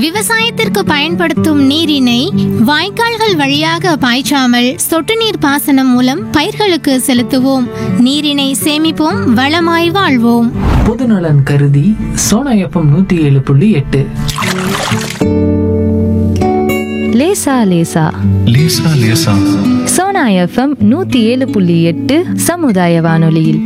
விவசாயத்திற்கு பயன்படுத்தும் நீரினை வாய்க்கால்கள் வழியாக பாய்ச்சாமல் சொட்டு நீர் பாசனம் மூலம் பயிர்களுக்கு செலுத்துவோம் நீரினை சேமிப்போம் வளமாய் வாழ்வோம் பொதுநலன் கருதி சோனா எஃப்எம் நூத்தி ஏழு புள்ளி எட்டு லேசா லேசா லேசா லேசா சோனா எஃப்எம் நூத்தி ஏழு புள்ளி எட்டு சமுதாய வானொலியில்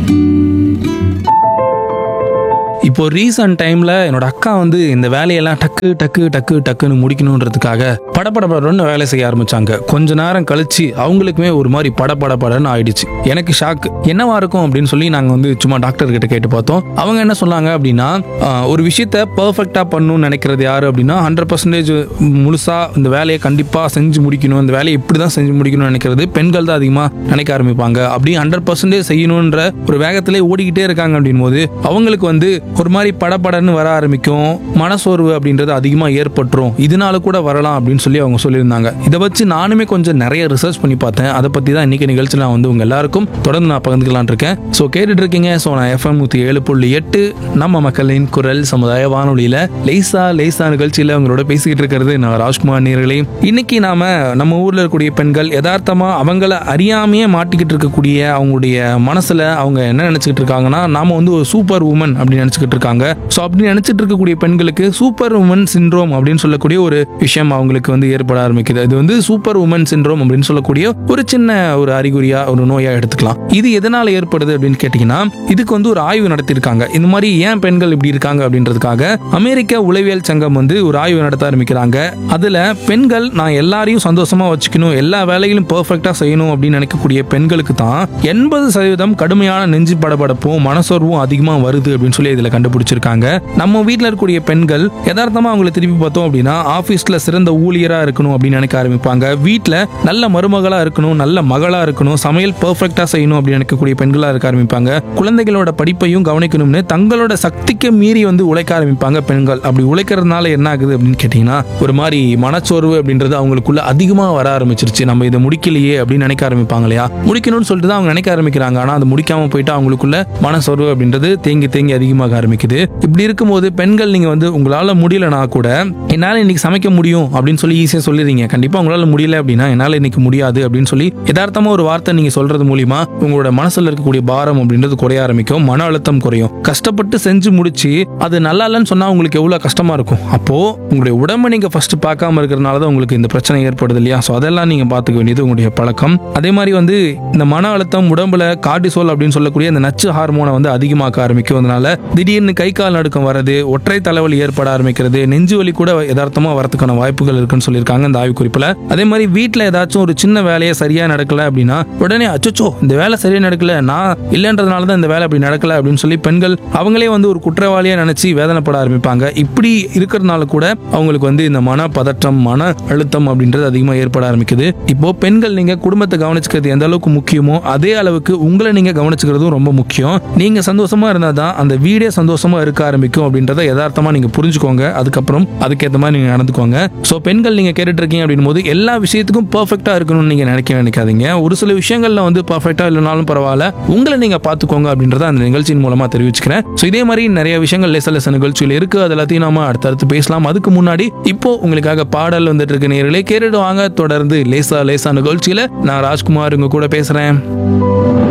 இப்போ ரீசன்ட் டைம்ல என்னோட அக்கா வந்து இந்த வேலையெல்லாம் டக்கு டக்கு டக்கு டக்குன்னு முடிக்கணுன்றதுக்காக படபடபடன்னு வேலை செய்ய ஆரம்பிச்சாங்க கொஞ்ச நேரம் கழிச்சு அவங்களுக்குமே ஒரு மாதிரி படபடபடன்னு ஆயிடுச்சு எனக்கு ஷாக் என்னவா இருக்கும் அப்படின்னு சொல்லி நாங்க வந்து சும்மா டாக்டர் கிட்ட கேட்டு பார்த்தோம் அவங்க என்ன சொன்னாங்க அப்படின்னா ஆஹ், ஒரு விஷயத்த பர்ஃபெக்டா பண்ணணும்னு நினைக்கிறது யாரு அப்படின்னா ஹண்ட்ரட் பர்சன்டேஜ் முழுசா இந்த வேலையை கண்டிப்பா செஞ்சு முடிக்கணும் இந்த வேலையை இப்படி தான் செஞ்சு முடிக்கணும்னு நினைக்கிறது பெண்கள் தான் அதிகமா நினைக்க ஆரம்பிப்பாங்க அப்படி ஹண்ட்ரட் பர்சன்டேஜ் செய்யணுன்ற ஒரு வேகத்திலே ஓடிக்கிட்டே இருக்காங்க அப்படின் போது அவங்களுக்கு வந்து ஒரு மாதிரி படபடன்னு வர ஆரம்பிக்கும் மனசோர்வு அப்படின்றது அதிகமா ஏற்பட்டுரும் இதனால கூட வரலாம் அப்படின்னு சொல்லி அவங்க சொல்லியிருந்தாங்க இதை வச்சு நானுமே கொஞ்சம் நிறைய ரிசர்ச் பண்ணி பார்த்தேன் அதை பத்தி தான் இன்னைக்கு நிகழ்ச்சியில் நான் வந்து உங்க எல்லாருக்கும் தொடர்ந்து நான் பகிர்ந்துக்கலாம்னு இருக்கேன் ஸோ கேட்டுட்டு இருக்கீங்க ஸோ நான் எஃப்எம் நூத்தி ஏழு புள்ளி எட்டு நம்ம மக்களின் குரல் சமுதாய வானொலியில லேசா லேசா நிகழ்ச்சியில உங்களோட பேசிக்கிட்டு இருக்கிறது நான் ராஜ்குமார் நேர்களே இன்னைக்கு நாம நம்ம ஊர்ல இருக்கக்கூடிய பெண்கள் யதார்த்தமா அவங்கள அறியாமையே மாட்டிக்கிட்டு இருக்கக்கூடிய அவங்களுடைய மனசுல அவங்க என்ன நினைச்சிட்டு இருக்காங்கன்னா நாம வந்து ஒரு சூப்பர் உமன் அப்படின்னு நினைச்சுக்கிட்டு இருக்காங்க ஸோ அப்படி நினைச்சிட்டு இருக்கக்கூடிய பெண்களுக்கு சூப்பர் உமன் சிண்ட்ரோம் அப்படின்னு சொல்லக்கூடிய ஒரு விஷயம் அவங்களுக்கு வந்து ஏற்பட ஆரம்பிக்குது இது வந்து சூப்பர் உமன் சிண்ட்ரோம் அப்படின்னு சொல்லக்கூடிய ஒரு சின்ன ஒரு அறிகுறியா ஒரு நோயா எடுத்துக்கலாம் இது எதனால ஏற்படுது அப்படின்னு கேட்டீங்கன்னா இதுக்கு வந்து ஒரு ஆய்வு நடத்தியிருக்காங்க இந்த மாதிரி ஏன் பெண்கள் இப்படி இருக்காங்க அப்படின்றதுக்காக அமெரிக்க உளவியல் சங்கம் வந்து ஒரு ஆய்வு நடத்த ஆரம்பிக்கிறாங்க அதுல பெண்கள் நான் எல்லாரையும் சந்தோஷமா வச்சுக்கணும் எல்லா வேலைகளும் பெர்ஃபெக்டா செய்யணும் அப்படின்னு நினைக்கக்கூடிய பெண்களுக்கு தான் எண்பது சதவீதம் கடுமையான நெஞ்சு படபடப்பும் மனசோர்வும் அதிகமா வருது அப்படின்னு சொல்லி இதுல கண்டுபிடிச்சிருக்காங்க நம்ம வீட்ல இருக்கக்கூடிய பெண்கள் யதார்த்தமா அவங்களை திருப்பி பார்த்தோம் அப்படின்னா ஆபீஸ்ல சிறந்த ஊழியரா இருக்கணும் அப்படின்னு நினைக்க ஆரம்பிப்பாங்க வீட்ல நல்ல மருமகளா இருக்கணும் நல்ல மகளா இருக்கணும் சமையல் பெர்ஃபெக்டா செய்யணும் அப்படின்னு நினைக்கக்கூடிய பெண்களா இருக்க ஆரம்பிப்பாங்க குழந்தைகளோட படிப்பையும் கவனிக்கணும்னு தங்களோட சக்திக்கு மீறி வந்து உழைக்க ஆரம்பிப்பாங்க பெண்கள் அப்படி உழைக்கிறதுனால என்ன ஆகுது அப்படின்னு கேட்டீங்கன்னா ஒரு மாதிரி மனச்சோர்வு அப்படின்றது அவங்களுக்குள்ள அதிகமா வர ஆரம்பிச்சிருச்சு நம்ம இதை முடிக்கலையே அப்படின்னு நினைக்க ஆரம்பிப்பாங்க இல்லையா முடிக்கணும்னு சொல்லிட்டு தான் அவங்க நினைக்க ஆரம்பிக்கிறாங்க ஆனா அது முடிக்காம போயிட்டு அவங்களுக்குள்ள மனசோர்வு அப்படின்றது தேங்கி தேங்கி அதிகமாக ஆரம்பிக்குது இப்படி இருக்கும்போது பெண்கள் நீங்க வந்து உங்களால முடியலனா கூட என்னால இன்னைக்கு சமைக்க முடியும் அப்படின்னு சொல்லி ஈஸியா சொல்லிடுறீங்க கண்டிப்பா உங்களால முடியல அப்படின்னா என்னால இன்னைக்கு முடியாது அப்படின்னு சொல்லி யதார்த்தமா ஒரு வார்த்தை நீங்க சொல்றது மூலியமா உங்களோட மனசுல இருக்கக்கூடிய பாரம் அப்படின்றது குறைய ஆரம்பிக்கும் மன அழுத்தம் குறையும் கஷ்டப்பட்டு செஞ்சு முடிச்சு அது நல்லா இல்லைன்னு சொன்னா உங்களுக்கு எவ்வளவு கஷ்டமா இருக்கும் அப்போ உங்களுடைய உடம்பை நீங்க ஃபர்ஸ்ட் பார்க்காம இருக்கிறதுனால தான் உங்களுக்கு இந்த பிரச்சனை ஏற்படுது இல்லையா ஸோ அதெல்லாம் நீங்க பார்த்துக்க வேண்டியது உங்களுடைய பழக்கம் அதே மாதிரி வந்து இந்த மன அழுத்தம் உடம்புல கார்டிசோல் அப்படின்னு சொல்லக்கூடிய இந்த நச்சு ஹார்மோனை வந்து அதிகமாக்க ஆரம்பிக்கும் அதனால திடீர்னு கை கால் நடுக்கம் வரது ஒற்றை தலைவலி ஏற்பட ஆரம்பிக்கிறது நெஞ்சு வலி கூட யதார்த்தமா வரதுக்கான வாய்ப்புகள் இருக்குன்னு சொல்லியிருக்காங்க இந்த ஆய்வு குறிப்பில் அதே மாதிரி வீட்டில் ஏதாச்சும் ஒரு சின்ன வேலையை சரியா நடக்கல அப்படின்னா உடனே அச்சோ இந்த வேலை சரியா நடக்கல நான் இல்லைன்றதுனால தான் இந்த வேலை அப்படி நடக்கல அப்படின்னு சொல்லி பெண்கள் அவங்களே வந்து ஒரு குற்றவாளியா நினைச்சு வேதனைப்பட ஆரம்பிப்பாங்க இப்படி இருக்கிறதுனால கூட அவங்களுக்கு வந்து இந்த மன பதற்றம் மன அழுத்தம் அப்படின்றது அதிகமாக ஏற்பட ஆரம்பிக்குது இப்போ பெண்கள் நீங்க குடும்பத்தை கவனிச்சுக்கிறது எந்த அளவுக்கு முக்கியமோ அதே அளவுக்கு உங்களை நீங்க கவனிச்சுக்கிறதும் ரொம்ப முக்கியம் நீங்க சந்தோஷமா இருந்தால் தான் அந்த வீடே சந்தோஷமா இருக்க ஆரம்பிக்கும் அப்படின்றத யதார்த்தமா நீங்க புரிஞ்சுக்கோங்க அதுக்கப்புறம் அதுக்கேற்ற மாதிரி நீங்க நடந்துக்கோங்க ஸோ பெண்கள் நீங்க கேட்டுட்டு இருக்கீங்க அப்படின் போது எல்லா விஷயத்துக்கும் பர்ஃபெக்டா இருக்கணும்னு நீங்க நினைக்க நினைக்காதீங்க ஒரு சில விஷயங்கள்ல வந்து பர்ஃபெக்டா இல்லைனாலும் பரவாயில்ல உங்களை நீங்க பார்த்துக்கோங்க அப்படின்றத அந்த நிகழ்ச்சியின் மூலமா தெரிவிச்சுக்கிறேன் ஸோ இதே மாதிரி நிறைய விஷயங்கள் லேச லேச நிகழ்ச்சியில் இருக்கு அது எல்லாத்தையும் நாம அடுத்தடுத்து பேசலாம் அதுக்கு முன்னாடி இப்போ உங்களுக்காக பாடல் வந்துட்டு இருக்க நேர்களே கேட்டுட்டு வாங்க தொடர்ந்து லேசா லேசா நிகழ்ச்சியில நான் ராஜ்குமார் உங்க கூட பேசுறேன்